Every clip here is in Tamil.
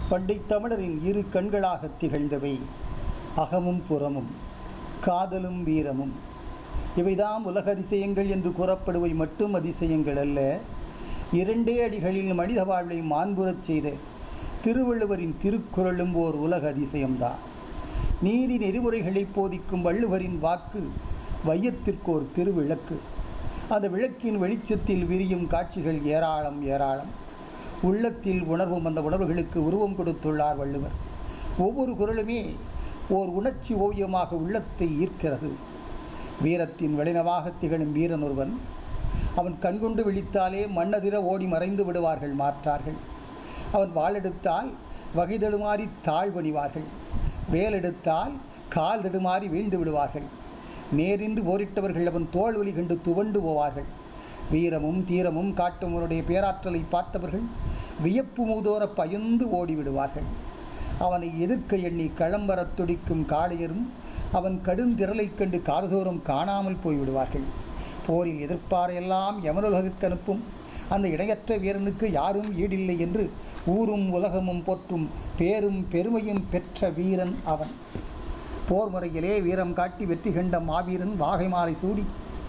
பண்டை தமிழரின் இரு கண்களாக திகழ்ந்தவை அகமும் புறமும் காதலும் வீரமும் இவைதாம் உலக அதிசயங்கள் என்று கூறப்படுவை மட்டும் அதிசயங்கள் அல்ல இரண்டே அடிகளில் மனித வாழ்வை மாண்புறச் செய்த திருவள்ளுவரின் திருக்குறளும் ஓர் உலக அதிசயம்தான் நீதி நெறிமுறைகளை போதிக்கும் வள்ளுவரின் வாக்கு வையத்திற்கோர் திருவிளக்கு அந்த விளக்கின் வெளிச்சத்தில் விரியும் காட்சிகள் ஏராளம் ஏராளம் உள்ளத்தில் உணர்வும் அந்த உணர்வுகளுக்கு உருவம் கொடுத்துள்ளார் வள்ளுவர் ஒவ்வொரு குரலுமே ஓர் உணர்ச்சி ஓவியமாக உள்ளத்தை ஈர்க்கிறது வீரத்தின் வெளினவாக திகழும் வீரன் ஒருவன் அவன் கண்கொண்டு விழித்தாலே மண்ணதிர ஓடி மறைந்து விடுவார்கள் மாற்றார்கள் அவன் வாளெடுத்தால் வகை தடுமாறி தாழ் பணிவார்கள் வேலெடுத்தால் கால் தடுமாறி வீழ்ந்து விடுவார்கள் நேரின்று போரிட்டவர்கள் அவன் தோல்வலி கண்டு துவண்டு போவார்கள் வீரமும் தீரமும் காட்டும் அவனுடைய பேராற்றலை பார்த்தவர்கள் வியப்பு மூதோர பயந்து ஓடிவிடுவார்கள் அவனை எதிர்க்க எண்ணி களம்பரத் துடிக்கும் காளையரும் அவன் கடுந்திரலைக் கண்டு காததோறும் காணாமல் போய்விடுவார்கள் போரில் எதிர்ப்பாரையெல்லாம் யமனுலகிற்கு அனுப்பும் அந்த இணையற்ற வீரனுக்கு யாரும் ஈடில்லை என்று ஊரும் உலகமும் போற்றும் பேரும் பெருமையும் பெற்ற வீரன் அவன் போர் முறையிலே வீரம் காட்டி வெற்றி கண்ட மாவீரன் வாகை மாலை சூடி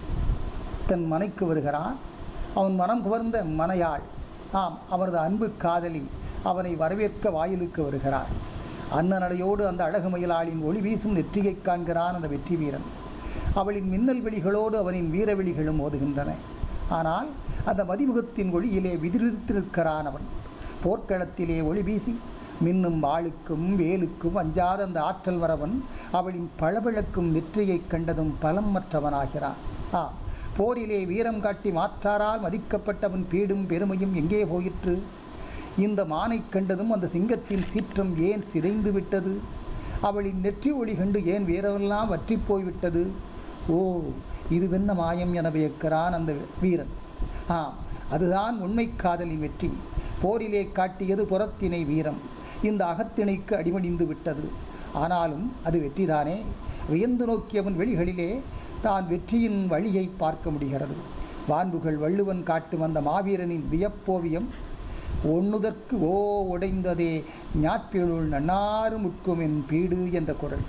தன் மனைக்கு வருகிறான் அவன் மனம் குவர்ந்த மனையாள் ஆம் அவரது அன்பு காதலி அவனை வரவேற்க வாயிலுக்கு வருகிறார் அன்னநடையோடு அந்த அழகு மயிலாளின் ஒளி வீசும் நெற்றியைக் காண்கிறான் அந்த வெற்றி வீரன் அவளின் மின்னல் வெளிகளோடு அவனின் வீரவெளிகளும் ஓதுகின்றன ஆனால் அந்த மதிமுகத்தின் ஒளியிலே விதிரித்து நிற்கிறான் அவன் போர்க்களத்திலே ஒளி வீசி மின்னும் வாளுக்கும் வேலுக்கும் அஞ்சாத அந்த ஆற்றல் வரவன் அவளின் பளபளக்கும் நெற்றியைக் கண்டதும் பலம் மற்றவனாகிறான் ஆ போரிலே வீரம் காட்டி மாற்றாரால் மதிக்கப்பட்டவன் பீடும் பெருமையும் எங்கே போயிற்று இந்த மானைக் கண்டதும் அந்த சிங்கத்தின் சீற்றம் ஏன் சிதைந்து விட்டது அவளின் நெற்றி ஒளி கண்டு ஏன் வீரமெல்லாம் வற்றி போய்விட்டது ஓ இது வென்ன மாயம் என வியக்கிறான் அந்த வீரன் ஆம் அதுதான் உண்மை காதலின் வெற்றி போரிலே காட்டியது புறத்தினை வீரம் இந்த அகத்திணைக்கு அடிமணிந்து விட்டது ஆனாலும் அது வெற்றிதானே வியந்து நோக்கியவன் வெளிகளிலே தான் வெற்றியின் வழியை பார்க்க முடிகிறது வான்புகள் வள்ளுவன் காட்டும் அந்த மாவீரனின் வியப்போவியம் ஒண்ணுதற்கு ஓ உடைந்ததே ஞாட்பியுள் நன்னாறு முட்கும் என் பீடு என்ற குரல்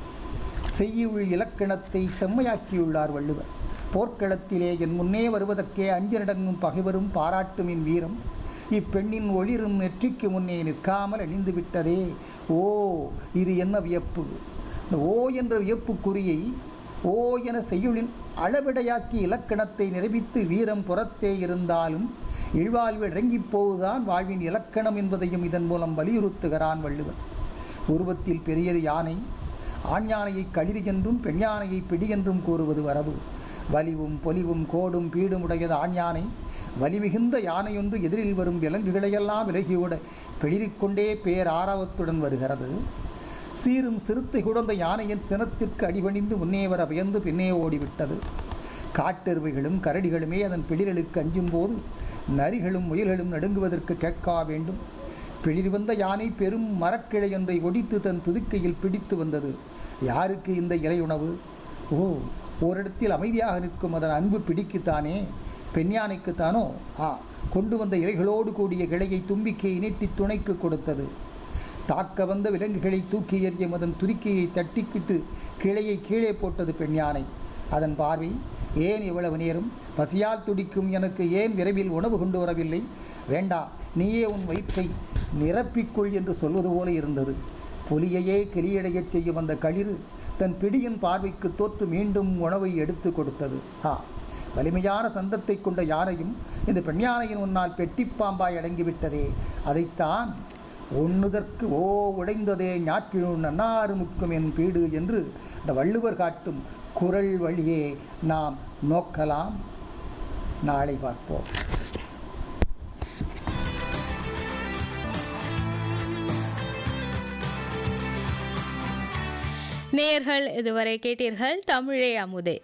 செய்யுள் இலக்கணத்தை செம்மையாக்கியுள்ளார் வள்ளுவர் போர்க்களத்திலே என் முன்னே வருவதற்கே அஞ்சனடங்கும் பகைவரும் பாராட்டும் என் வீரம் இப்பெண்ணின் ஒளிரும் நெற்றிக்கு முன்னே நிற்காமல் அணிந்து விட்டதே ஓ இது என்ன வியப்பு இந்த ஓ என்ற வியப்புக்குறியை ஓ என செய்யுளின் அளவிடையாக்கி இலக்கணத்தை நிரூபித்து வீரம் புறத்தே இருந்தாலும் இழ்வாழ்வு இறங்கிப் போவதுதான் வாழ்வின் இலக்கணம் என்பதையும் இதன் மூலம் வலியுறுத்துகிறான் வள்ளுவர் உருவத்தில் பெரியது யானை ஆண் யானையை களிறு என்றும் பெண் யானையை பிடி என்றும் கூறுவது வரவு வலிவும் பொலிவும் கோடும் பீடும் உடையது ஆண் யானை வலிமிகுந்த யானையொன்று எதிரில் வரும் விலங்குகளையெல்லாம் விலகியோட பிளிரிக்கொண்டே பேராரவத்துடன் வருகிறது சீரும் சிறுத்தை குடந்த யானையின் சினத்திற்கு அடிபணிந்து முன்னே வர வியந்து பின்னே ஓடிவிட்டது காட்டெருவைகளும் கரடிகளுமே அதன் பிளிரலுக்கு அஞ்சும் போது நரிகளும் முயல்களும் நடுங்குவதற்கு கேட்கா வேண்டும் பிளிர் வந்த யானை பெரும் மரக்கிளை ஒன்றை ஒடித்து தன் துதிக்கையில் பிடித்து வந்தது யாருக்கு இந்த இலை உணவு ஓ ஓரிடத்தில் அமைதியாக நிற்கும் அதன் அன்பு பிடிக்குத்தானே பெண் யானைக்குத்தானோ ஆ கொண்டு வந்த இலைகளோடு கூடிய கிளையை தும்பிக்கையை நீட்டி துணைக்கு கொடுத்தது தாக்க வந்த விலங்குகளை தூக்கி எறியும் அதன் துதிக்கையை தட்டிக்கிட்டு கிளையை கீழே போட்டது பெண் யானை அதன் பார்வை ஏன் இவ்வளவு நேரம் பசியால் துடிக்கும் எனக்கு ஏன் விரைவில் உணவு கொண்டு வரவில்லை வேண்டாம் நீயே உன் வயிற்றை நிரப்பிக்கொள் என்று சொல்வது போல இருந்தது புலியையே கிளியடையச் செய்யும் அந்த களிறு தன் பிடியின் பார்வைக்கு தோற்று மீண்டும் உணவை எடுத்து கொடுத்தது ஆ வலிமையான தந்தத்தை கொண்ட யானையும் இந்த பெண் யானையின் முன்னால் பெட்டிப்பாம்பாய் அடங்கிவிட்டதே அதைத்தான் ஒண்ணுதற்கு ஓ உடைந்ததே ஞாற்றினுள் நன்னாறு முக்கும் என் பீடு என்று இந்த வள்ளுவர் காட்டும் குரல் வழியே நாம் நோக்கலாம் நாளை பார்ப்போம் நேயர்கள் இதுவரை கேட்டீர்கள் தமிழே அமுதே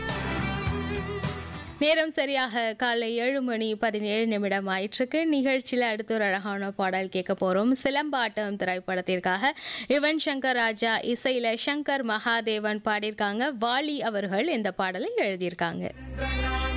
நேரம் சரியாக காலை ஏழு மணி பதினேழு நிமிடம் ஆயிற்றுக்கு நிகழ்ச்சியில் அடுத்த ஒரு அழகான பாடல் கேட்க போகிறோம் சிலம்பாட்டம் திரைப்படத்திற்காக யுவன் சங்கர் ராஜா இசையில் சங்கர் மகாதேவன் பாடியிருக்காங்க வாலி அவர்கள் இந்த பாடலை எழுதியிருக்காங்க